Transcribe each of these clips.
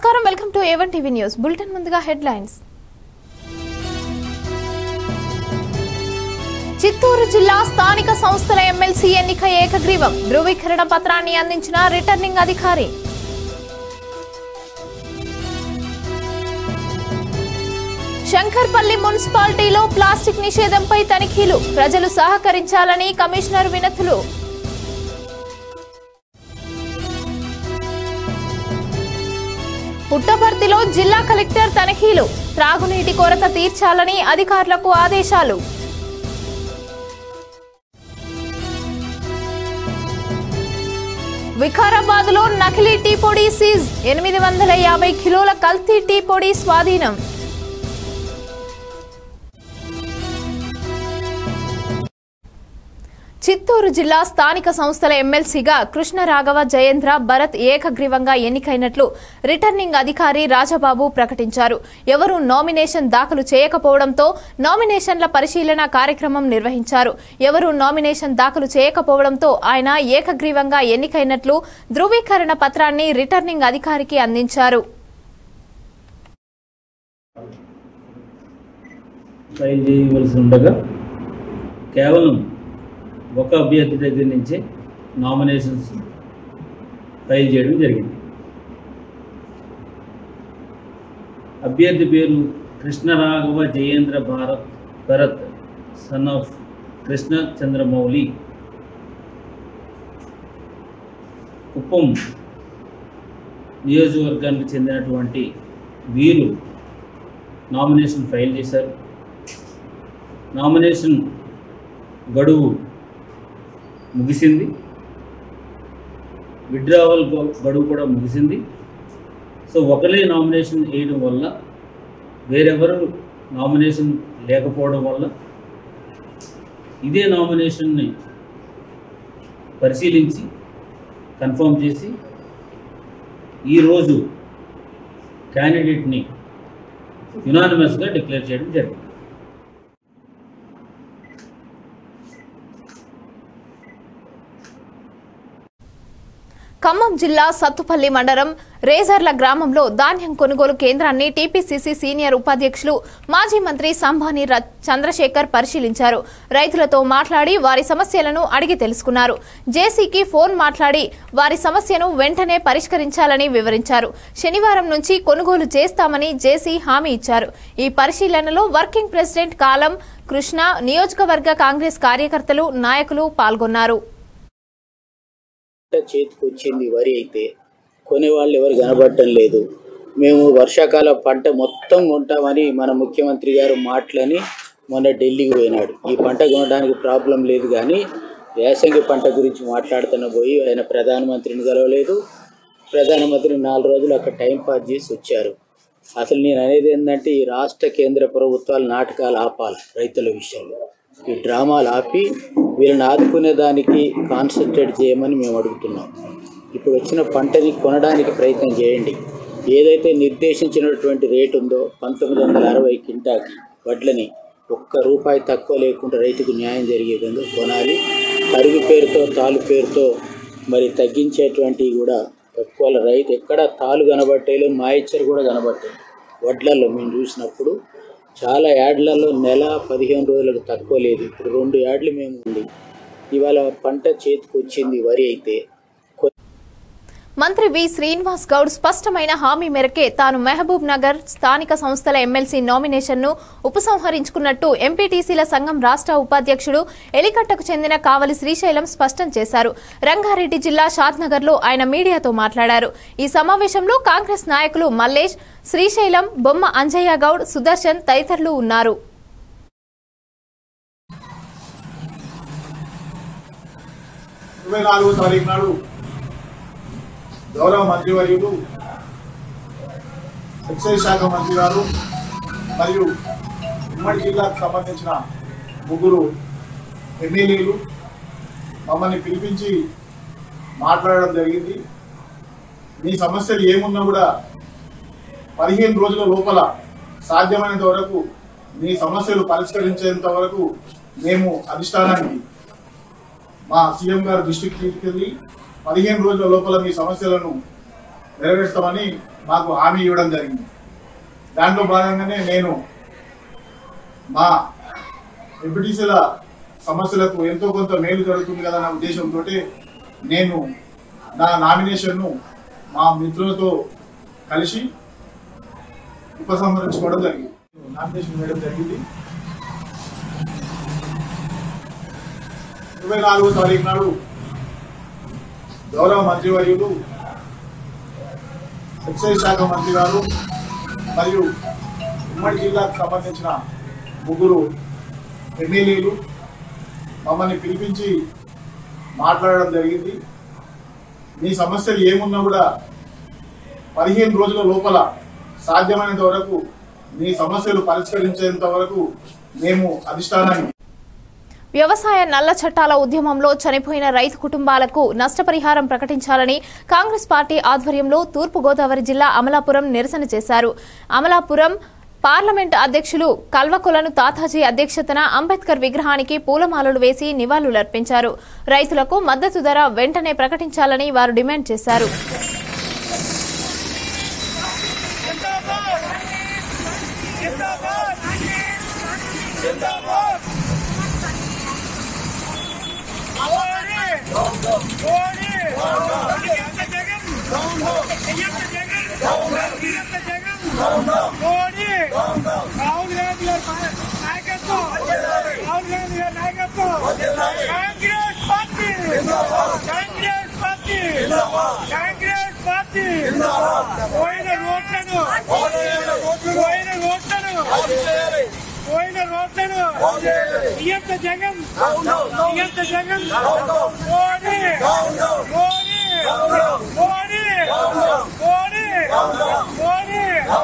నమస్కారం welcome to A one TV news bulletin ముందుగా headlines Chittoor జిల్లా స్థానిక సంస్థల ఎమ్మెల్సీ ఎన్నిక ఏకగ్రీవం ధృవీకరణ పత్రాన్ని అందించిన రిటర్నింగ్ అధికారి శంకర్పల్లి మున్సిపాలిటీలో ప్లాస్టిక్ నిషేధంపై తనిఖీలు ప్రజలు సహకరించాలని కమిషనర్ వినతులు పుట్టపర్తిలో జిల్లా కలెక్టర్ తనిఖీలు త్రాగునీటి కొరత తీర్చాలని అధికారులకు ఆదేశాలు వికారాబాద్ లో నకిలీ టీ పొడి సీజ్ ఎనిమిది వందల యాభై కిలోల కల్తీ టీ పొడి స్వాధీనం చిత్తూరు జిల్లా స్థానిక సంస్థల ఎమ్మెల్సీగా కృష్ణరాఘవ జయేంద్ర భరత్ ఏకగ్రీవంగా ఎన్నికైనట్లు రిటర్నింగ్ అధికారి రాజబాబు ప్రకటించారు ఎవరూ నామినేషన్ దాఖలు చేయకపోవడంతో నామినేషన్ల పరిశీలన కార్యక్రమం నిర్వహించారు ఎవరూ నామినేషన్ దాఖలు చేయకపోవడంతో ఆయన ఏకగ్రీవంగా ఎన్నికైనట్లు ధృవీకరణ పత్రాన్ని రిటర్నింగ్ అధికారికి అందించారు ఫైల్ చేయవలసి ఉండగా కేవలం ఒక అభ్యర్థి దగ్గర నుంచే నామినేషన్స్ ఫైల్ చేయడం జరిగింది అభ్యర్థి పేరు కృష్ణరాఘవ జయేంద్ర భారత్ భరత్ సన్ ఆఫ్ కృష్ణ చంద్రమౌళి కుప్పం నియోజకవర్గానికి చెందినటువంటి వీరు నామినేషన్ ఫైల్ చేశారు నామినేషన్ గడువు ముగిసింది విడ్రావల్ గ- గడువు కూడా ముగిసింది సో ఒకరే నామినేషన్ వేయడం వల్ల వేరెవరు నామినేషన్ లేకపోవడం వల్ల ఇదే నామినేషన్ని పరిశీలించి కన్ఫర్మ్ చేసి ఈరోజు క్యాండిడేట్ని యునానిమస్గా డిక్లేర్ చేయడం జరిగింది ఖమ్మం జిల్లా సత్తుపల్లి మండలం రేజర్ల గ్రామంలో ధాన్యం కొనుగోలు కేంద్రాన్ని టీపీసీసీ సీనియర్ ఉపాధ్యక్షులు మాజీ మంత్రి సంభాని ర- చంద్రశేఖర్ పరిశీలించారు రైతులతో మాట్లాడి వారి సమస్యలను అడిగి తెలుసుకున్నారు జేసీకి ఫోన్ మాట్లాడి వారి సమస్యను వెంటనే పరిష్కరించాలని వివరించారు శనివారం నుంచి కొనుగోలు చేస్తామని జేసీ హామీ ఇచ్చారు ఈ పరిశీలనలో వర్కింగ్ ప్రెసిడెంట్ కాలం కృష్ణ నియోజకవర్గ కాంగ్రెస్ కార్యకర్తలు నాయకులు పాల్గొన్నారు పంట చేతికి వచ్చింది వరి అయితే కొనేవాళ్ళు ఎవరు కనబడటం లేదు మేము వర్షాకాల పంట మొత్తం కొంటామని మన ముఖ్యమంత్రి గారు మాటలని మొన్న ఢిల్లీకి పోయినాడు ఈ పంట కొనడానికి ప్రాబ్లం లేదు కానీ యాసంగి పంట గురించి మాట్లాడుతున్న పోయి ఆయన ప్రధానమంత్రిని కలవలేదు ప్రధానమంత్రి నాలుగు రోజులు అక్కడ టైం పాస్ చేసి వచ్చారు అసలు నేను అనేది ఏంటంటే ఈ రాష్ట్ర కేంద్ర ప్రభుత్వాలు నాటకాలు ఆపాలి రైతుల విషయంలో ఈ డ్రామాలు ఆపి వీళ్ళని ఆదుకునే దానికి కాన్సన్ట్రేట్ చేయమని మేము అడుగుతున్నాం ఇప్పుడు వచ్చిన పంటని కొనడానికి ప్రయత్నం చేయండి ఏదైతే నిర్దేశించినటువంటి రేటు ఉందో పంతొమ్మిది వందల అరవై కింటాకి వడ్లని ఒక్క రూపాయి తక్కువ లేకుండా రైతుకు న్యాయం జరిగే విధంగా కొనాలి తరుగు పేరుతో తాలు పేరుతో మరి తగ్గించేటువంటివి కూడా ఎక్కువ రైతు ఎక్కడ తాలు కనబట్టేలో మాయిచ్చరు కూడా కనబట్టాయి వడ్లలో మేము చూసినప్పుడు చాలా యాడ్లలో నెల పదిహేను రోజులకు తక్కువ లేదు ఇప్పుడు రెండు యాడ్లు మేము ఉంది ఇవాళ పంట చేతికి వచ్చింది వరి అయితే మంత్రి వి శ్రీనివాస్ గౌడ్ స్పష్టమైన హామీ మేరకే తాను మహబూబ్ నగర్ స్థానిక సంస్థల ఎమ్మెల్సీ నామినేషన్ను ఉపసంహరించుకున్నట్టు ఎంపీటీసీల సంఘం రాష్ట్ర ఉపాధ్యక్షుడు ఎలికట్టకు చెందిన కావలి శ్రీశైలం స్పష్టం చేశారు రంగారెడ్డి జిల్లా షాద్నగర్లో ఆయన మీడియాతో మాట్లాడారు ఈ సమావేశంలో కాంగ్రెస్ నాయకులు మల్లేష్ శ్రీశైలం బొమ్మ అంజయ్య గౌడ్ సుదర్శన్ తదితరులు ఉన్నారు ఇరవై నాలుగో తారీఖు నాడు గౌరవ మంత్రివర్యులు ఎక్సైజ్ శాఖ మంత్రి గారు మరియు ఉమ్మడి జిల్లాకు సంబంధించిన ముగ్గురు ఎమ్మెల్యేలు మమ్మల్ని పిలిపించి మాట్లాడడం జరిగింది మీ సమస్యలు ఏమున్నా కూడా పదిహేను రోజుల లోపల సాధ్యమైనంత వరకు మీ సమస్యలు పరిష్కరించేంత వరకు మేము అధిష్టానానికి మా సీఎం గారు దృష్టికి తీసుకెళ్ళి పదిహేను రోజుల లోపల మీ సమస్యలను నెరవేరుస్తామని మాకు హామీ ఇవ్వడం జరిగింది దాంట్లో భాగంగానే నేను మా ఎంపీటీసీల సమస్యలకు ఎంతో కొంత మేలు జరుగుతుంది కదా అన్న ఉద్దేశంతో నేను నా నామినేషన్ను మా మిత్రులతో కలిసి ఉపసంహరించుకోవడం జరిగింది నామినేషన్ వేయడం జరిగింది ఇరవై నాలుగో తారీఖు నాడు గౌరవ మంత్రివర్యులు ఎక్సైజ్ శాఖ మంత్రి గారు మరియు ఉమ్మడి జిల్లాకు సంబంధించిన ముగ్గురు ఎమ్మెల్యేలు మమ్మల్ని పిలిపించి మాట్లాడడం జరిగింది మీ సమస్యలు ఏమున్నా కూడా పదిహేను రోజుల లోపల సాధ్యమైనంత వరకు మీ సమస్యలు పరిష్కరించేంత వరకు మేము అధిష్టానాన్ని వ్యవసాయ నల్ల చట్టాల ఉద్యమంలో చనిపోయిన రైతు కుటుంబాలకు నష్టపరిహారం ప్రకటించాలని కాంగ్రెస్ పార్టీ ఆధ్వర్యంలో తూర్పుగోదావరి జిల్లా అమలాపురం నిరసన చేశారు అమలాపురం పార్లమెంట్ అధ్యక్షులు కల్వకులను తాతాజీ అధ్యక్షతన అంబేద్కర్ విగ్రహానికి పూలమాలలు వేసి నివాళులర్పించారు రైతులకు మద్దతు ధర వెంటనే ప్రకటించాలని వారు డిమాండ్ చేశారు రాహుల్ గాంధీ గారి నాయకత్వం రాహుల్ గాంధీ గారి నాయకత్వం Congress party Congress party Congress party పోయిన రోడ్లను పోయిన రోడ్లను పోయిన రోడ్లను ఇయ్యంత జగన్ ఇయ్యంత జగన్ మోడీ మోడీ మోడీ మోడీ మోడీ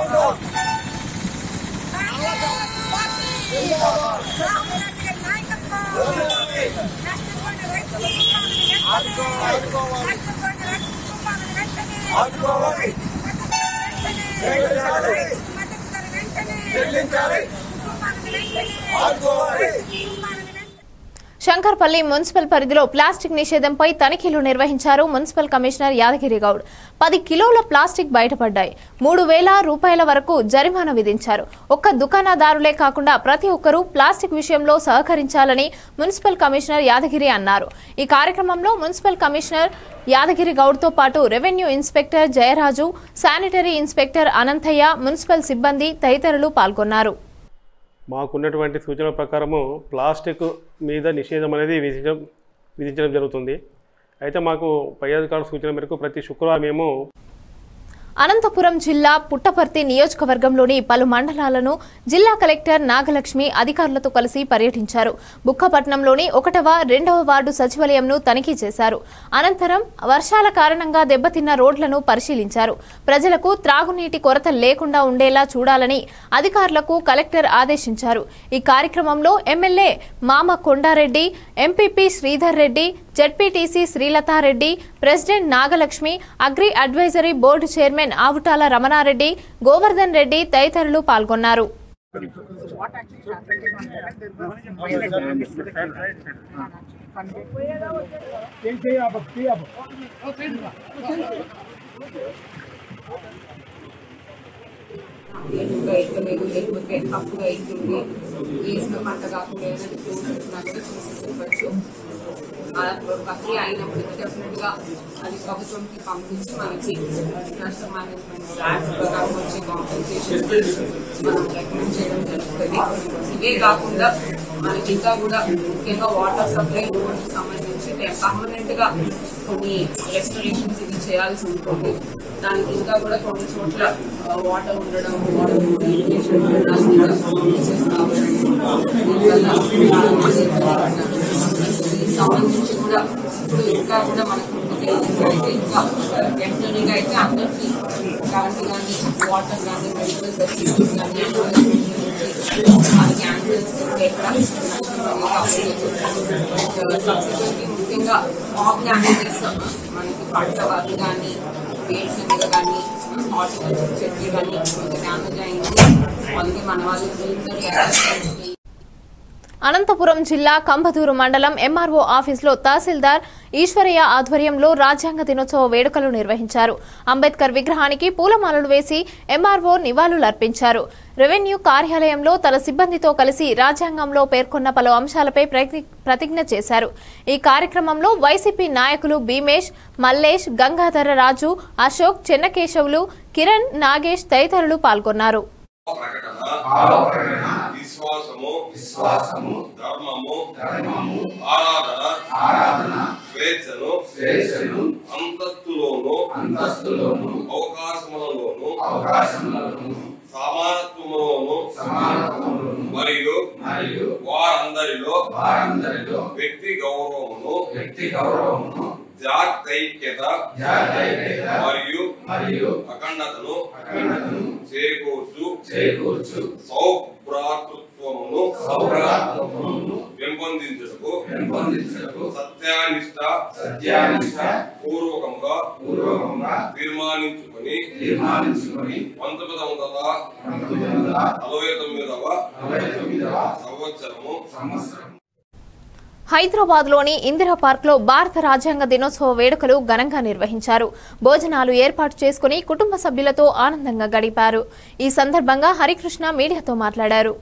శంకర్పల్లి మున్సిపల్ పరిధిలో ప్లాస్టిక్ నిషేధంపై తనిఖీలు నిర్వహించారు మున్సిపల్ కమిషనర్ యాదగిరి గౌడ్ పది కిలోల ప్లాస్టిక్ బయటపడ్డాయి మూడు వేల రూపాయల వరకు జరిమానా విధించారు ఒక్క దుకాణదారులే కాకుండా ప్రతి ఒక్కరూ ప్లాస్టిక్ విషయంలో సహకరించాలని మున్సిపల్ కమిషనర్ యాదగిరి అన్నారు ఈ కార్యక్రమంలో మున్సిపల్ కమిషనర్ యాదగిరి గౌడ్తో పాటు revenue inspector Jayaraju sanitary inspector Anantaiah municipal సిబ్బంది తదితరులు పాల్గొన్నారు మాకున్నటువంటి సూచనల ప్రకారము ప్లాస్టిక్ మీద నిషేధం అనేది విధించడం విధించడం జరుగుతుంది అయితే మాకు పై అధికారుల సూచన మేరకు ప్రతి శుక్రవారం మేము అనంతపురం జిల్లా పుట్టపర్తి నియోజకవర్గంలోని పలు మండలాలను జిల్లా కలెక్టర్ నాగలక్ష్మి అధికారులతో కలిసి పర్యటించారు బుక్కపట్నంలోని ఒకటవ రెండవ వార్డు సచివాలయంను తనిఖీ చేశారు అనంతరం వర్షాల కారణంగా దెబ్బతిన్న రోడ్లను పరిశీలించారు ప్రజలకు త్రాగునీటి కొరత లేకుండా ఉండేలా చూడాలని అధికారులకు కలెక్టర్ ఆదేశించారు ఈ కార్యక్రమంలో ఎమ్మెల్యే మామ Kondareddy MPP Sridhar Reddy ZPTC Srilatareddy president Nagalakshmi agri advisory board chairman Avutala Ramanareddy Govardhan Reddy తదితరులు పాల్గొన్నారు ఏనుగా ఎక్కలేదు లేకపోతే అప్పుగా అవుతుంది వేసిన పంట కాకుండా ఏదైనా ఫ్రూట్స్ వచ్చినా కూడా చూసి చెప్పచ్చు ఆ ప్రక్రియ అయినప్పుడు డెఫినెట్ గా అది ప్రభుత్వంకి పంపించి మనకి నష్ట మేనేజ్మెంట్ ప్లాన్స్ ప్రకారం వచ్చే కాంపెన్సేషన్ మనం రికమెండ్ చేయడం జరుగుతుంది ఇవే కాకుండా మనకి ఇంకా కూడా ముఖ్యంగా వాటర్ సప్లై రోడ్స్ సంబంధించి పర్మనెంట్ గా కొన్ని రెస్టరేషన్స్ ఇది చేయాల్సి ఉంటుంది దానికి ఇంకా కూడా కొన్ని చోట్ల వాటర్ ఉండడం వాటర్ ఇరిగేషన్ ఉండడానికి ఇంకా ఫెసిలిటీస్ కావాలి దీనివల్ల దీనికి సంబంధించి కూడా ఇప్పుడు ఇంకా కూడా మనకు అయితే ఇంకా టెంపరీగా అయితే అందరికీ కరెంట్ కానీ వాటర్ కానీ మెడికల్ ఫెసిలిటీస్ కానీ క్యాన్సర్స్ ఎక్కడ సబ్సిక్వెంట్లీ ముఖ్యంగా ఆఫ్ ల్యాంగ్వేజెస్ మనకి పంట వాళ్ళు కానీ వేడ్స్ మీద కానీ హార్టికల్చర్ చెట్లు కానీ కొంత డ్యామేజ్ అయింది అందుకే మన వాళ్ళు అనంతపురం జిల్లా కంబదూరు మండలం ఎంఆర్ఓ ఆఫీసులో తహసీల్దార్ ఈశ్వరయ్య ఆధ్వర్యంలో రాజ్యాంగ దినోత్సవ వేడుకలు నిర్వహించారు అంబేద్కర్ విగ్రహానికి పూలమాలలు వేసి ఎంఆర్ఓ నివాళులర్పించారు రెవెన్యూ కార్యాలయంలో తన సిబ్బందితో కలిసి రాజ్యాంగంలో పేర్కొన్న పలు అంశాలపై ప్రతి- ప్రతిజ్ఞ చేశారు ఈ కార్యక్రమంలో వైసీపీ నాయకులు భీమేష్ మల్లేష్ గంగాధర రాజు అశోక్ చెన్నకేశవులు కిరణ్ నాగేష్ తదితరులు పాల్గొన్నారు ప్రకటన విశ్వాసము విశ్వాసము ధర్మము ధర్మము ఆరాధన ఆరాధన స్వేచ్ఛను స్వేచ్ఛను అంతస్తులోను అంతస్తులోను అవకాశములలోను అవకాశములలోను సమానత్వములోను సమానత్వములోను మరియు మరియు వారందరిలో వారందరిలో వ్యక్తి గౌరవమును వ్యక్తి గౌరవమును జాతైక్యత జాతైక్యత మరియు మరియు అఖండతను అఖండతను చేకూర్చు చేకూర్చు సౌభ్రాతృత్వమును సౌభ్రాతృత్వమును పెంపొందించుటకు పెంపొందించుటకు సత్యానిష్ట సత్యానిష్ట పూర్వకంగా పూర్వకంగా తీర్మానించుకొని తీర్మానించుకొని పంతొమ్మిది వందల పంతొమ్మిది వందల నలభై తొమ్మిదవ నలభై తొమ్మిదవ సంవత్సరము సంవత్సరం హైదరాబాద్ లోని ఇందిరా పార్క్ లో భారత రాజ్యాంగ దినోత్సవ వేడుకలు ఘనంగా నిర్వహించారు భోజనాలు ఏర్పాటు చేసుకుని కుటుంబ సభ్యులతో ఆనందంగా గడిపారు ఈ సందర్భంగా హరికృష్ణ మీడియాతో మాట్లాడారు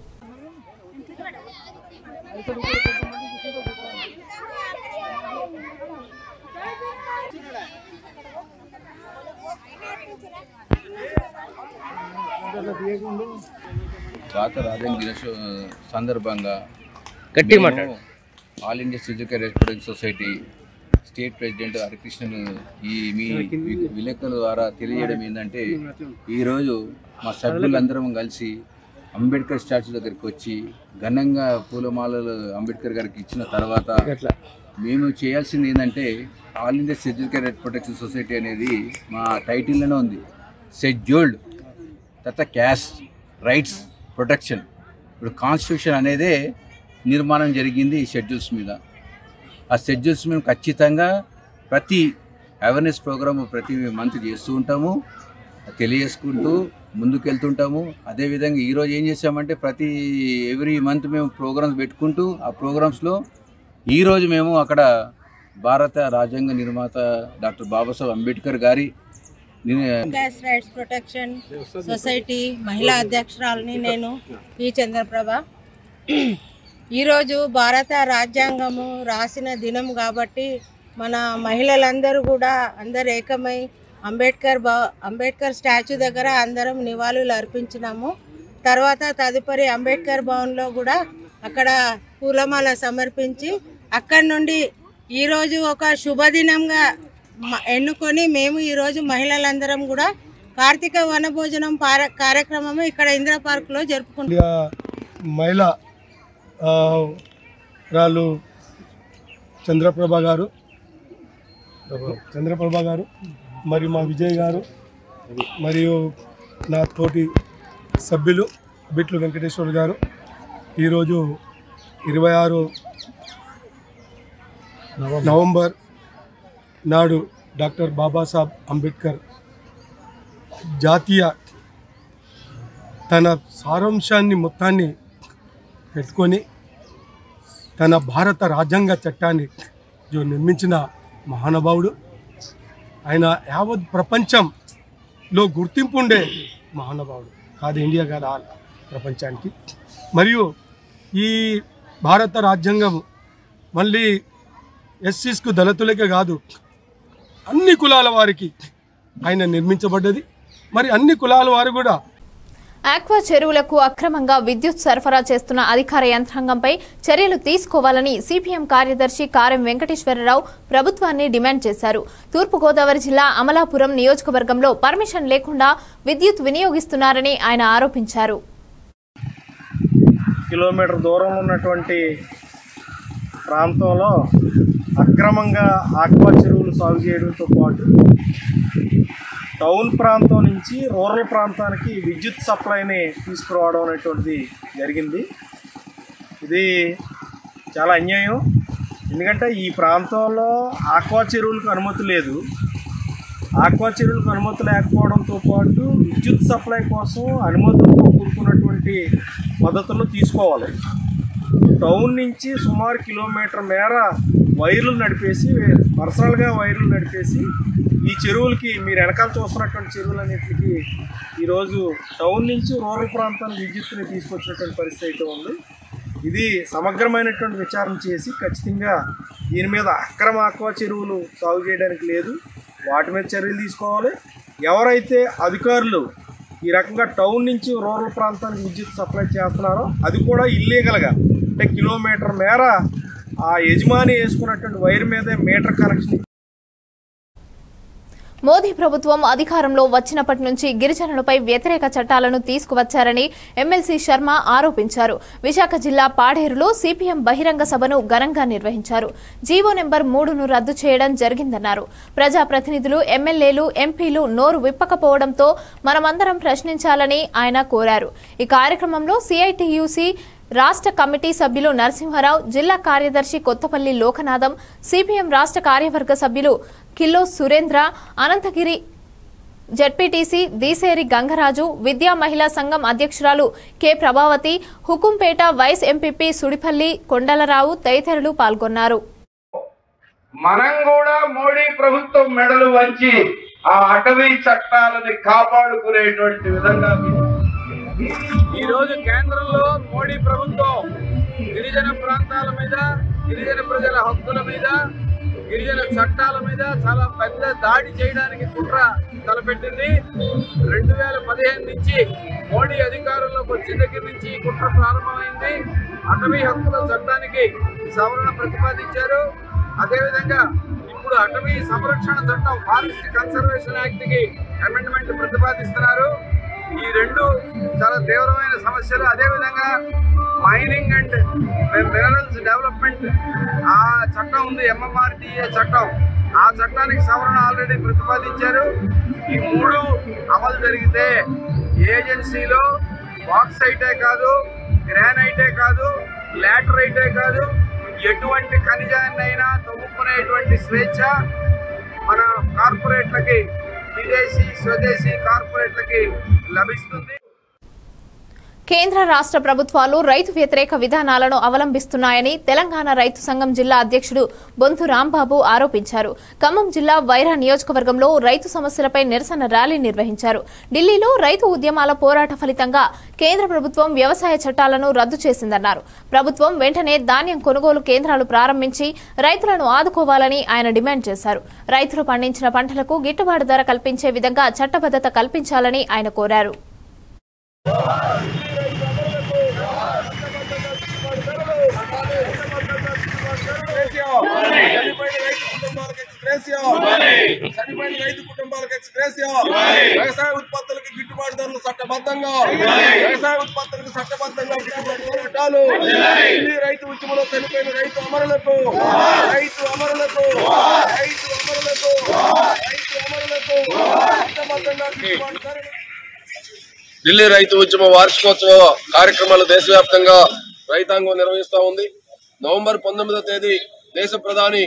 పాత రాజ్యాంగ దినోత్సవ సందర్భంగా గట్టి మేము మాట్లాడు. All India physical respecting society state president Harikrishnan ఈ మీ వి- విలేకరుల ద్వారా తెలియజేయడం ఏంటంటే ఈరోజు మా సభ్యులందరం కలిసి అంబేద్కర్ స్టాచ్యూ దగ్గరికి వచ్చి ఘనంగా పూలమాలలు అంబేద్కర్ గారికి ఇచ్చిన తర్వాత మేము చేయాల్సింది ఏంటంటే all India physical protection society అనేది మా టైటిల్లోనే ఉంది షెడ్యూల్డ్ తర్వాత క్యాస్ట్ రైట్స్ ప్రొటెక్షన్ ఇప్పుడు కాన్స్టిట్యూషన్ అనేదే నిర్మాణం జరిగింది ఈ షెడ్యూల్స్ మీద ఆ షెడ్యూల్స్ మేము ఖచ్చితంగా ప్రతి అవేర్నెస్ ప్రోగ్రామ్ ప్రతి మంత్ చేస్తూ ఉంటాము తెలియజేసుకుంటూ ముందుకెళ్తుంటాము అదేవిధంగా ఈరోజు ఏం చేసామంటే ప్రతి ఎవ్రీ మంత్ మేము ప్రోగ్రామ్స్ పెట్టుకుంటూ ఆ ప్రోగ్రామ్స్లో ఈరోజు మేము అక్కడ భారత రాజ్యాంగ నిర్మాత డాక్టర్ బాబాసాహెబ్ అంబేద్కర్ గారి ని- క్యాస్ట్ రైట్స్ ప్రొటెక్షన్ సొసైటీ మహిళా అధ్యక్షురాలని నేను పి చంద్రప్రభ ఈరోజు భారత రాజ్యాంగము రాసిన దినం కాబట్టి మన మహిళలందరూ కూడా అందరు ఏకమై అంబేద్కర్ బా అంబేద్కర్ స్టాచ్యూ దగ్గర అందరం నివాళులు అర్పించినాము తర్వాత తదుపరి అంబేద్కర్ భవన్లో కూడా అక్కడ పూలమాల సమర్పించి అక్కడి నుండి ఈరోజు ఒక శుభదినంగా మ- ఎన్నుకొని మేము ఈరోజు మహిళలందరం కూడా కార్తీక వనభోజనం పార- కార్యక్రమము ఇక్కడ ఇందిరా పార్క్లో జరుపుకుంటాం ఇండియా మహిళ ఆ, రాళ్ళు చంద్రప్రభ గారు చంద్రప్రభ గారు మరియు మా విజయ్ గారు మరియు నా తోటి సభ్యులు బిట్లు వెంకటేశ్వర్ గారు ఈరోజు ఇరవై ఆరు నవంబర్ నాడు డాక్టర్ బాబాసాహెబ్ అంబేద్కర్ జాతీయ తన సారాంశాన్ని మొత్తాన్ని పెట్టుకొని తన భారత రాజ్యాంగ చట్టాన్ని జో నిర్మించిన మహానుభావుడు ఆయన యావత్ ప్రపంచంలో గుర్తింపు ఉండే మహానుభావుడు కాదు ఇండియా కాదు ఆల్ ప్రపంచానికి మరియు ఈ భారత రాజ్యాంగం మళ్ళీ ఎస్సీస్కు దళితులకే కాదు అన్ని కులాల వారికి ఆయన నిర్మించబడ్డది మరి అన్ని కులాల వారు కూడా ఆక్వా చెరువులకు అక్రమంగా విద్యుత్ సరఫరా చేస్తున్న అధికార యంత్రాంగంపై చర్యలు తీసుకోవాలని సిపిఎం కార్యదర్శి కారెం వెంకటేశ్వరరావు ప్రభుత్వాన్ని డిమాండ్ చేశారు తూర్పుగోదావరి జిల్లా అమలాపురం నియోజకవర్గంలో పర్మిషన్ లేకుండా విద్యుత్ వినియోగిస్తున్నారని ఆయన ఆరోపించారు కిలోమీటర్ దూరంలో ఉన్నటువంటి ప్రాంతంలో అక్రమంగా ఆక్వా చెరువులు సాగు చేయడంతో పాటు టౌన్ ప్రాంతం నుంచి రూరల్ ప్రాంతానికి విద్యుత్ సప్లైని తీసుకురావడం అనేటువంటిది జరిగింది ఇది చాలా అన్యాయం ఎందుకంటే ఈ ప్రాంతంలో ఆక్వా చెరువులకు అనుమతి లేదు ఆక్వా చెరువులకు అనుమతి లేకపోవడంతో పాటు విద్యుత్ సప్లై కోసం అనుమతులతో కూడుకున్నటువంటి పద్ధతులు తీసుకోవాలి టౌన్ నుంచి సుమారు కిలోమీటర్ మేర వైర్లు నడిపేసి పర్సనల్గా వైర్లు నడిపేసి ఈ చెరువులకి మీరు వెనకాల చూస్తున్నటువంటి చెరువులన్నింటికి ఈరోజు టౌన్ నుంచి రూరల్ ప్రాంతానికి విద్యుత్తుని తీసుకొచ్చినటువంటి పరిస్థితి అయితే ఉంది ఇది సమగ్రమైనటువంటి విచారణ చేసి ఖచ్చితంగా దీని మీద అక్రమ ఆక్వా చెరువులు సాగు చేయడానికి లేదు వాటి మీద చర్యలు తీసుకోవాలి ఎవరైతే అధికారులు ఈ రకంగా టౌన్ నుంచి రూరల్ ప్రాంతానికి విద్యుత్ సప్లై చేస్తున్నారో అది కూడా ఇల్లీగల్గా అంటే కిలోమీటర్ మేర ఆ యజమాని వేసుకున్నటువంటి వైర్ మీదే మీటర్ కనెక్షన్ మోదీ ప్రభుత్వం అధికారంలో వచ్చినప్పటి నుంచి గిరిజనులపై వ్యతిరేక చట్టాలను తీసుకువచ్చారని ఎమ్మెల్సీ శర్మ ఆరోపించారు విశాఖ జిల్లా పాడేరులో సిపిఎం బహిరంగ సభను ఘనంగా నిర్వహించారు జీవో నెంబర్ మూడును రద్దు చేయడం జరిగిందన్నారు ప్రజాప్రతినిధులు ఎమ్మెల్యేలు ఎంపీలు నోరు విప్పకపోవడంతో మనమందరం ప్రశ్నించాలని ఆయన కోరారు ఈ కార్యక్రమంలో సిఐటియుసి రాష్ట్ర కమిటీ సభ్యులు నరసింహారావు జిల్లా కార్యదర్శి కొత్తపల్లి లోకనాథం సిపిఎం రాష్ట్ర కార్యవర్గ సభ్యులు కిల్లో సురేంద్ర అనంతగిరి జడ్పీటీసీ దీసేరి గంగరాజు విద్యా మహిళా సంఘం అధ్యక్షురాలు K Prabhavati Hukumpeta vice MPP Sudipalli Kondalarao తదితరులు పాల్గొన్నారు మనం కూడా మోడీ ప్రభుత్వం మెడలు వంచి ఆ అటవీ చట్టాలని కాపాడుకునేటువంటి విధంగా ఈ రోజు కేంద్రంలో మోడీ ప్రభుత్వం గిరిజన ప్రాంతాల మీద గిరిజన ప్రజల హక్కుల మీద గిరిజన చట్టాల మీద చాలా పెద్ద దాడి చేయడానికి కుట్ర తలపెట్టింది రెండు వేల పదిహేను నుంచి మోడీ అధికారంలోకి వచ్చిన దగ్గర నుంచి ఈ కుట్ర ప్రారంభమైంది అటవీ హక్కుల చట్టానికి సవరణ ప్రతిపాదించారు అదేవిధంగా ఇప్పుడు అటవీ సంరక్షణ చట్టం ఫారెస్ట్ కన్సర్వేషన్ యాక్ట్ కి అమెండ్మెంట్ ప్రతిపాదిస్తున్నారు ఈ రెండు చాలా తీవ్రమైన సమస్యలు అదేవిధంగా మైనింగ్ అండ్ మినరల్స్ డెవలప్మెంట్ ఆ చట్టం ఉంది ఎంఎంఆర్డిఏ చట్టం ఆ చట్టానికి సవరణ ఆల్రెడీ ప్రతిపాదించారు ఈ మూడు అమలు జరిగితే ఏజెన్సీలో బాక్సైటే కాదు గ్రానైటే కాదు లాటరైటే కాదు ఎటువంటి ఖనిజాన్నైనా తవ్వుకునేటువంటి స్వేచ్ఛ మన కార్పొరేట్లకి విదేశీ స్వదేశీ కార్పొరేట్లకి లభిస్తుంది కేంద్ర రాష్ట్ర ప్రభుత్వాలు రైతు వ్యతిరేక విధానాలను అవలంబిస్తున్నాయని తెలంగాణ రైతు సంఘం జిల్లా అధ్యక్షుడు బొంతు రాంబాబు ఆరోపించారు ఖమ్మం జిల్లా వైరా నియోజకవర్గంలో రైతు సమస్యలపై నిరసన ర్యాలీ నిర్వహించారు ఢిల్లీలో రైతు ఉద్యమాల పోరాట ఫలితంగా కేంద్ర ప్రభుత్వం వ్యవసాయ చట్టాలను రద్దు చేసిందన్నారు ప్రభుత్వం వెంటనే ధాన్యం కొనుగోలు కేంద్రాలు ప్రారంభించి రైతులను ఆదుకోవాలని ఆయన డిమాండ్ చేశారు రైతులు పండించిన పంటలకు గిట్టుబాటు ధర కల్పించే విధంగా చట్టబద్దత కల్పించాలని ఆయన కోరారు చనిపోయిన రైతు కుటుంబాలకు ఎక్స్ప్రెసియో చనిపోయిన రైతు కుటుంబాలకు ఎక్స్ప్రెసియో వ్యవసాయ ఉత్పత్తులకు గిట్టుబాటు ధరలు చట్టబద్ధంగా వ్యవసాయ ఉత్పత్తులకు చట్టబద్ధంగా గిట్టుబాటు పోరాటాలు ఢిల్లీ రైతు ఉద్యమంలో చనిపోయిన రైతు అమరులకు రైతు అమరులకు రైతు అమరులకు రైతు అమరులకు చట్టబద్ధంగా గిట్టుబాటు ధరలు ఢిల్లీ రైతు ఉద్యమ వార్షికోత్సవ కార్యక్రమాలు దేశవ్యాప్తంగా రైతాంగం నిర్వహిస్తూ ఉంది నవంబర్ పంతొమ్మిదో తేదీ దేశ ప్రధాని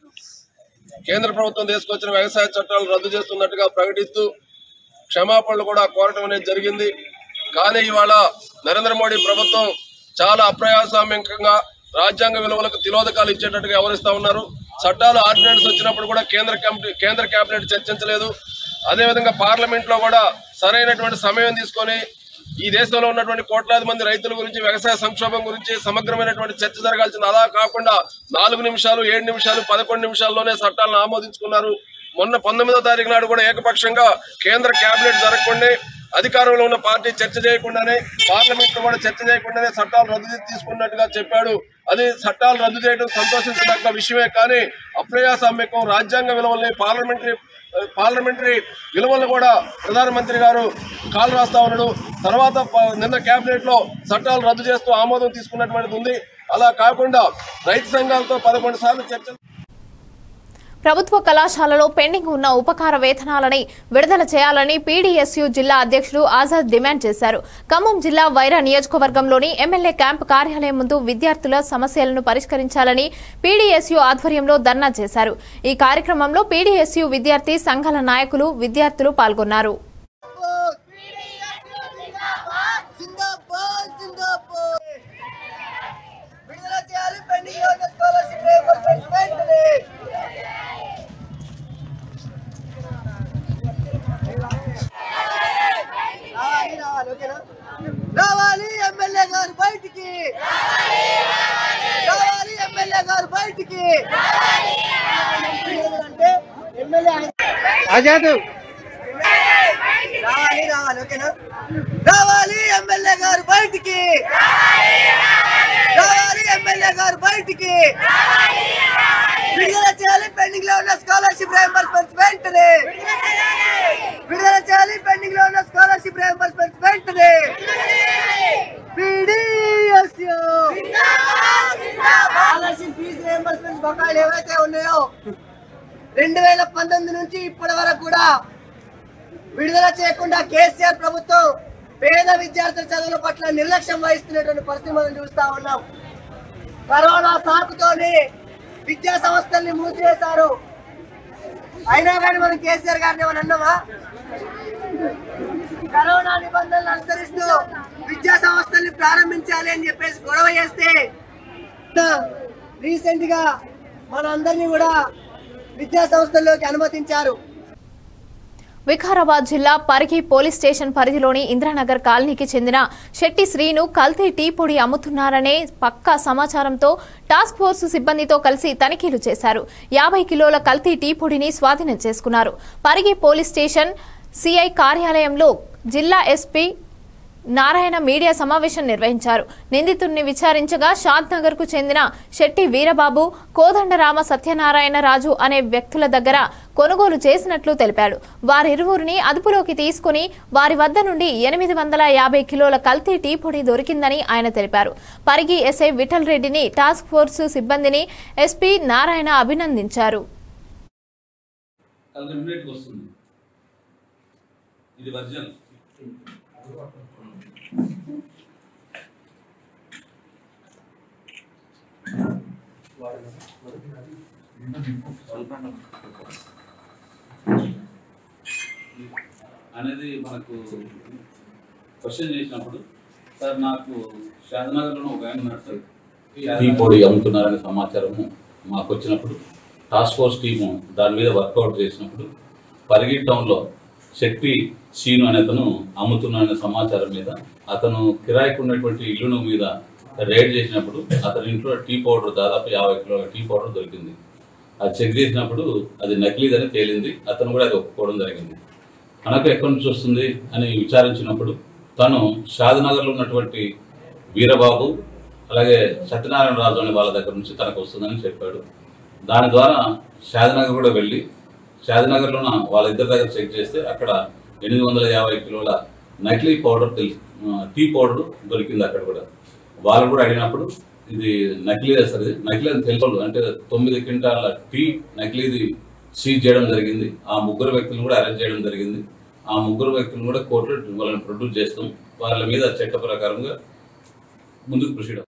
కేంద్ర ప్రభుత్వం తీసుకొచ్చిన వ్యవసాయ చట్టాలు రద్దు చేస్తున్నట్టుగా ప్రకటిస్తూ క్షమాపణలు కూడా కోరటం అనేది జరిగింది కానీ ఇవాళ నరేంద్ర మోడీ ప్రభుత్వం చాలా అప్రజాస్వామ్యంగా రాజ్యాంగ విలువలకు తిలోదకాలు ఇచ్చేటట్టుగా వ్యవహరిస్తా ఉన్నారు చట్టాలు ఆర్డినెన్స్ వచ్చినప్పుడు కూడా కేంద్ర కమిటీ కేంద్ర కేబినెట్ చర్చించలేదు అదేవిధంగా పార్లమెంట్ లో కూడా సరైనటువంటి సమయం తీసుకొని ఈ దేశంలో ఉన్నటువంటి కోట్లాది మంది రైతుల గురించి వ్యవసాయ సంక్షోభం గురించి సమగ్రమైనటువంటి చర్చ జరగాల్సింది అలా కాకుండా నాలుగు నిమిషాలు ఏడు నిమిషాలు పదకొండు నిమిషాల్లోనే చట్టాలను ఆమోదించుకున్నారు మొన్న పంతొమ్మిదో తారీఖు నాడు కూడా ఏకపక్షంగా కేంద్ర కేబినెట్ జరగకుండా అధికారంలో ఉన్న పార్టీ చర్చ చేయకుండానే పార్లమెంట్ లో కూడా చర్చ చేయకుండానే చట్టాలు రద్దు తీసుకున్నట్టుగా చెప్పాడు అది చట్టాలు రద్దు చేయడం సంతోషించదగ్గ విషయమే కానీ అప్రజాస్వామ్యకం రాజ్యాంగ విలువల్ని పార్లమెంటరీ పార్లమెంటరీ విలువలను కూడా ప్రధానమంత్రి గారు కాలు రాస్తా ఉన్నాడు తర్వాత ప- నిన్న కేబినెట్ లో చట్టాలు రద్దు చేస్తూ ఆమోదం తీసుకున్నటువంటిది ఉంది అలా కాకుండా రైతు సంఘాలతో పదకొండు సార్లు చర్చలు ప్రభుత్వ కళాశాలలో పెండింగ్ ఉన్న ఉపకార వేతనాలని విడుదల చేయాలని పీడీఎస్యు జిల్లా అధ్యక్షుడు ఆజాద్ డిమాండ్ చేశారు ఖమ్మం జిల్లా వైరా నియోజకవర్గంలోని ఎమ్మెల్యే క్యాంపు కార్యాలయం ముందు విద్యార్థుల సమస్యలను పరిష్కరించాలని పీడీఎస్యు ఆధ్వర్యంలో ధర్నా చేశారు ఈ కార్యక్రమంలో పీడీఎస్యు విద్యార్థి సంఘాల నాయకులు విద్యార్థులు పాల్గొన్నారు జిందాబాద్ జిందాబాద్ బయటికి అంటే ఎమ్మెల్యే ఆజాద్ రావాలి రావాలి ఓకేనా రావాలి ఎమ్మెల్యే గారు బయటికి రావాలి ఎమ్మెల్యే గారు బయటికి విడుదల చేయాలి పెండింగ్ లో ఉన్న స్కాలర్షిప్ రియంబర్స్మెంట్స్ వెంటనే విడుదల చేయాలి పెండింగ్ లో ఉన్న స్కాలర్షిప్ రియంబర్స్మెంట్స్ వెంటనే PDSU. స్కాలర్షిప్ ఫీజు రియంబర్స్మెంట్స్ బకాయిలు ఏవైతే ఉన్నాయో రెండు వేల పంతొమ్మిది నుంచి ఇప్పటి వరకు కూడా విడుదల చేయకుండా కేసీఆర్ ప్రభుత్వం పేద విద్యార్థుల చదువుల పట్ల నిర్లక్ష్యం వహిస్తున్నటువంటి పరిస్థితి మనం చూస్తా ఉన్నాం కరోనా సాకుతోని విద్యా సంస్థల్ని మూసివేశారు అయినా కానీ మనం కేసీఆర్ గారిని ఏమని అన్నామా కరోనా నిబంధనలు అనుసరిస్తూ విద్యా సంస్థల్ని ప్రారంభించాలి అని చెప్పేసి గొడవ చేస్తే రీసెంట్ గా మన అందరినీ కూడా విద్యా సంస్థల్లోకి అనుమతించారు వికారాబాద్ జిల్లా పరిగి పోలీస్ స్టేషన్ పరిధిలోని ఇంద్రానగర్ కాలనీకి చెందిన శెట్టి శ్రీను కల్తీ టీ పొడి అమ్ముతున్నారనే పక్కా సమాచారంతో టాస్క్ ఫోర్స్ సిబ్బందితో కలిసి తనిఖీలు చేశారు యాభై కిలోల కల్తీ టీ పొడిని స్వాధీనం చేసుకున్నారు పరిగి పోలీస్ స్టేషన్ సిఐ కార్యాలయంలో జిల్లా ఎస్పీ నారాయణ మీడియా సమావేశం నిర్వహించారు నిందితుడిని విచారించగా షాద్ నగర్ కు చెందిన శెట్టి వీరబాబు కోదండరామ సత్యనారాయణ రాజు అనే వ్యక్తుల దగ్గర కొనుగోలు చేసినట్లు తెలిపాడు వారిరువురిని అదుపులోకి తీసుకుని వారి వద్ద నుండి ఎనిమిది వందల యాభై కిలోల కల్తీ టీ పొడి దొరికిందని ఆయన తెలిపారు పరిగి ఎస్ఐ విఠల్ రెడ్డిని టాస్క్ ఫోర్స్ సిబ్బందిని ఎస్పీ నారాయణ అభినందించారు అది ఇమ్మీడియట్గా వస్తుంది ఇది వర్జన్ అనేది మనకు క్వశ్చన్ చేసినప్పుడు సార్ నాకు షాద్నగర్లో ఒక ఆయన ఉన్నాడు సార్ టీ పొడి అమ్ముతున్నారనే సమాచారము మాకు వచ్చినప్పుడు టాస్క్ ఫోర్స్ టీము దాని మీద వర్కౌట్ చేసినప్పుడు పరిగి టౌన్లో శెట్టి సీను అనే అతను అమ్ముతున్నాడనే సమాచారం మీద అతను కిరాయికి ఉన్నటువంటి ఇల్లును మీద రైడ్ చేసినప్పుడు అతని ఇంట్లో టీ పౌడర్ దాదాపు యాభై కిలోల టీ పౌడర్ దొరికింది అది చెక్ చేసినప్పుడు అది నకిలీదని తేలింది అతను కూడా అది ఒప్పుకోవడం జరిగింది మనకు ఎక్కడి నుంచి వస్తుంది అని విచారించినప్పుడు తను షాద్నగర్లో ఉన్నటువంటి వీరబాబు అలాగే సత్యనారాయణ రాజు అనే వాళ్ళ దగ్గర నుంచి తనకు వస్తుందని చెప్పాడు దాని ద్వారా షాద్నగర్ కూడా వెళ్ళి షాద్నగర్లో ఉన్న వాళ్ళిద్దరి దగ్గర చెక్ చేస్తే అక్కడ ఎనిమిది వందల యాభై కిలోల నకిలీ పౌడర్ తెలుసు టీ పౌడర్ దొరికింది అక్కడ కూడా వాళ్ళు కూడా అడిగినప్పుడు ఇది నకిలీ సార్ ఇది నకిలీ అని తెలుసు అంటే తొమ్మిది క్వింటాల టీ నకిలీది సీజ్ చేయడం జరిగింది ఆ ముగ్గురు వ్యక్తులను కూడా అరెస్ట్ చేయడం జరిగింది ఆ ముగ్గురు వ్యక్తులను కూడా కోర్టులో వాళ్ళని ప్రొడ్యూస్ చేస్తాం వాళ్ళ మీద చట్ట ప్రకారంగా ముందుకు ప్రొసీడ్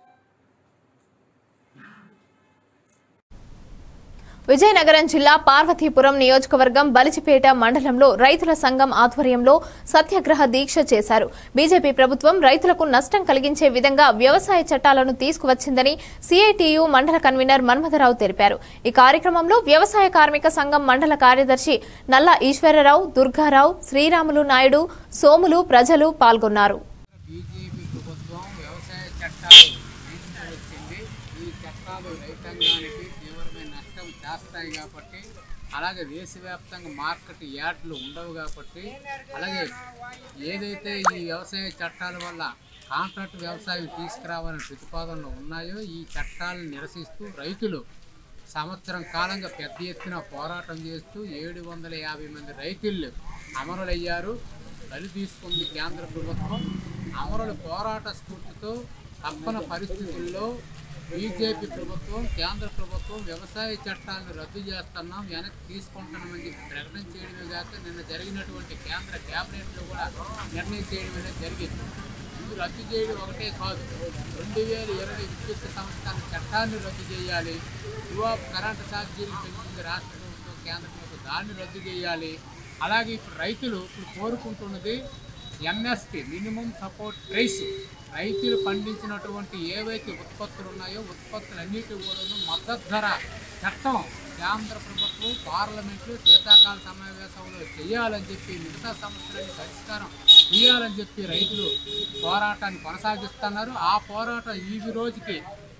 విజయనగరం జిల్లా పార్వతీపురం నియోజకవర్గం బలిజిపేట మండలంలో రైతుల సంఘం ఆధ్వర్యంలో సత్యాగ్రహ దీక్ష చేశారు బీజేపీ ప్రభుత్వం రైతులకు నష్టం కలిగించే విధంగా వ్యవసాయ చట్టాలను తీసుకువచ్చిందని సిఐటియు మండల కన్వీనర్ మన్మథరావు తెలిపారు ఈ కార్యక్రమంలో వ్యవసాయ కార్మిక సంఘం మండల కార్యదర్శి నల్ల ఈశ్వరరావు దుర్గారావు శ్రీరాములు నాయుడు సోములు ప్రజలు పాల్గొన్నారు బీజేపీ ప్రభుత్వం వ్యవసాయ చట్టాలు తీసుకువచ్చింది ఈ చట్టాలు రైతాంగానికి తీవ్రమైన నష్టం చేస్తాయి కాబట్టి అలాగే దేశవ్యాప్తంగా మార్కెట్ యార్డ్లు ఉండవు కాబట్టి అలాగే ఏదైతే ఈ వ్యవసాయ చట్టాల వల్ల కాంట్రాక్ట్ వ్యవసాయం తీసుకురావాలని ప్రతిపాదనలు ఉన్నాయో ఈ చట్టాలను నిరసిస్తూ రైతులు సంవత్సరం కాలంగా పెద్ద ఎత్తున పోరాటం చేస్తూ ఏడు వందల యాభై మంది రైతులు అమరులయ్యారు బలి తీసుకుంది కేంద్ర ప్రభుత్వం అమరుల పోరాట స్ఫూర్తితో తప్పన పరిస్థితుల్లో బీజేపీ ప్రభుత్వం కేంద్ర ప్రభుత్వం వ్యవసాయ చట్టాలను రద్దు చేస్తున్నాం వెనక్కి తీసుకుంటున్నామని చెప్పి ప్రకటన చేయడమే కాక నిన్న జరిగినటువంటి కేంద్ర కేబినెట్లో కూడా నిర్ణయం చేయడం అనేది జరిగింది ఇది రద్దు చేయడం ఒకటే కాదు రెండు వేల ఇరవై విద్యుత్ సంస్థల చట్టాన్ని రద్దు చేయాలి యువ కరెంటు ఛార్జీలు పెంచింది రాష్ట్ర ప్రభుత్వం కేంద్ర ప్రభుత్వం దాన్ని రద్దు చేయాలి అలాగే ఇప్పుడు రైతులు ఇప్పుడు కోరుకుంటున్నది ఎంఎస్పి మినిమం సపోర్ట్ ప్రైస్ రైతులు పండించినటువంటి ఏవైతే ఉత్పత్తులు ఉన్నాయో ఉత్పత్తులన్నిటి కూడాను మద్దతు ధర చట్టం కేంద్ర ప్రభుత్వం పార్లమెంట్లో శీతాకాల సమావేశంలో చేయాలని చెప్పి మిగతా సమస్యలన్నీ పరిష్కారం చేయాలని చెప్పి రైతులు పోరాటాన్ని కొనసాగిస్తున్నారు ఆ పోరాటం ఈ రోజుకి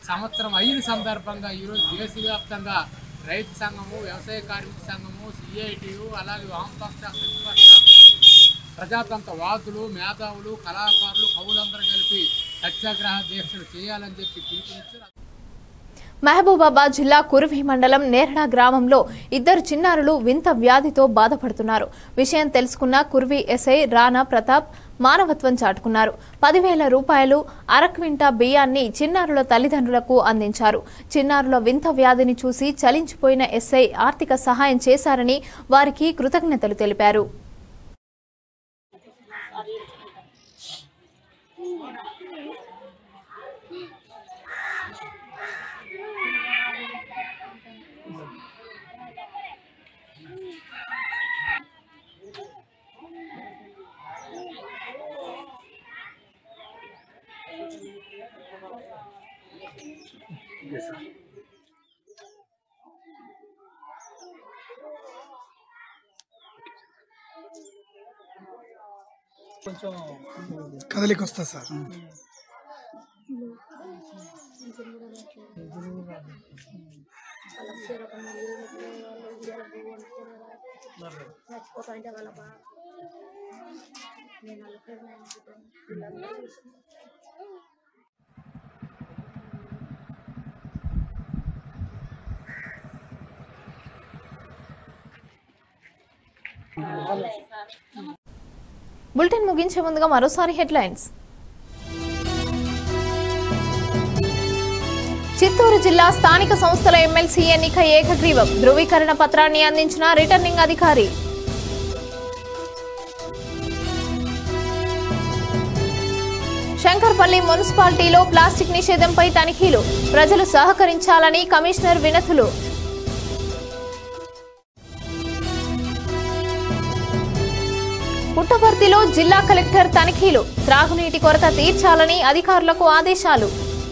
సంవత్సరం అయిన సందర్భంగా ఈరోజు దేశవ్యాప్తంగా రైతు సంఘము వ్యవసాయ కార్మిక సంఘము సిఐటియు అలాగే వామపక్ష ప్రతిపక్ష ప్రజాతంత్ర వాదులు మేధావులు కళాకారులు కవులందరూ కలిపి సత్యాగ్రహ దీక్షలు చేయాలని చెప్పి పిలుపునిచ్చారు మహబూబాబాద్ జిల్లా కురువి మండలం నేరడా గ్రామంలో ఇద్దరు చిన్నారులు వింత వ్యాధితో బాధపడుతున్నారు విషయం తెలుసుకున్న కుర్వి ఎస్ఐ రాణా ప్రతాప్ మానవత్వం చాటుకున్నారు పదివేల రూపాయలు అరక్వింటా బియ్యాన్ని చిన్నారుల తల్లిదండ్రులకు అందించారు చిన్నారుల వింత వ్యాధిని చూసి చలించిపోయిన ఎస్ఐ ఆర్థిక సహాయం చేశారని వారికి కృతజ్ఞతలు తెలిపారు కదలికి వస్తా సార్ బులెటిన్ ముగించే ముందుగా మరోసారి హెడ్లైన్స్ చిత్తూరు జిల్లా స్థానిక సంస్థల ఎమ్మెల్సీ ఎన్నిక ఏకగ్రీవం ధృవీకరణ పత్రాన్ని అందించిన రిటర్నింగ్ అధికారి శంకర్పల్లి మున్సిపాలిటీలో ప్లాస్టిక్ నిషేధంపై తనిఖీలు ప్రజలు సహకరించాలని కమిషనర్ వినతులు పుట్టపర్తిలో జిల్లా కలెక్టర్ తనిఖీలు త్రాగునీటి కొరత తీర్చాలని అధికారులకు ఆదేశాలు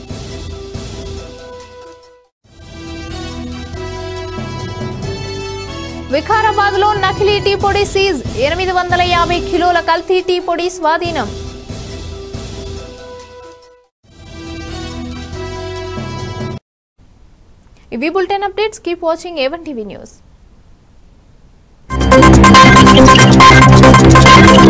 వికారాబాద్ లో నకిలీ టీ పొడి సీజ్ ఎనిమిది వందల యాభై కిలోల కల్తీ టీ పొడి స్వాధీనం ఇవి bulletin updates keep watching A one TV news